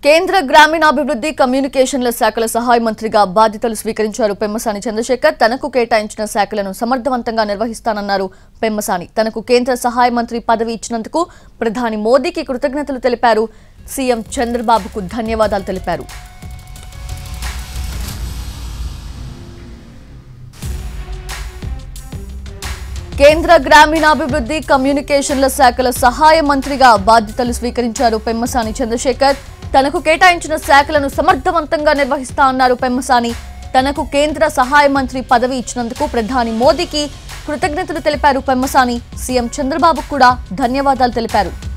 కేంద్ర గ్రామీణాభివృద్ధి కమ్యూనికేషన్ల శాఖల సహాయ మంత్రిగా బాధ్యతలు స్వీకరించారు పెమ్మసాని చంద్రశేఖర్ తనకు కేటాయించిన శాఖలను సమర్థవంతంగా నిర్వహిస్తానన్నారు పెమ్మసాని తనకు కేంద్ర సహాయ మంత్రి పదవి ఇచ్చినందుకు ప్రధాని మోదీకి కృతజ్ఞతలు తెలిపారు సీఎం చంద్రబాబుకు ధన్యవాదాలు తెలిపారు కేంద్ర గ్రామీణాభివృద్ధి కమ్యూనికేషన్ల శాఖల సహాయ మంత్రిగా బాధ్యతలు స్వీకరించారు పెమ్మసాని చంద్రశేఖర్ తనకు కేటాయించిన శాఖలను సమర్థవంతంగా నిర్వహిస్తా అన్నారు పెమ్మసాని తనకు కేంద్ర సహాయ మంత్రి పదవి ఇచ్చినందుకు ప్రధాని మోదీకి కృతజ్ఞతలు తెలిపారు పెమ్మసాని సీఎం చంద్రబాబు కూడా ధన్యవాదాలు తెలిపారు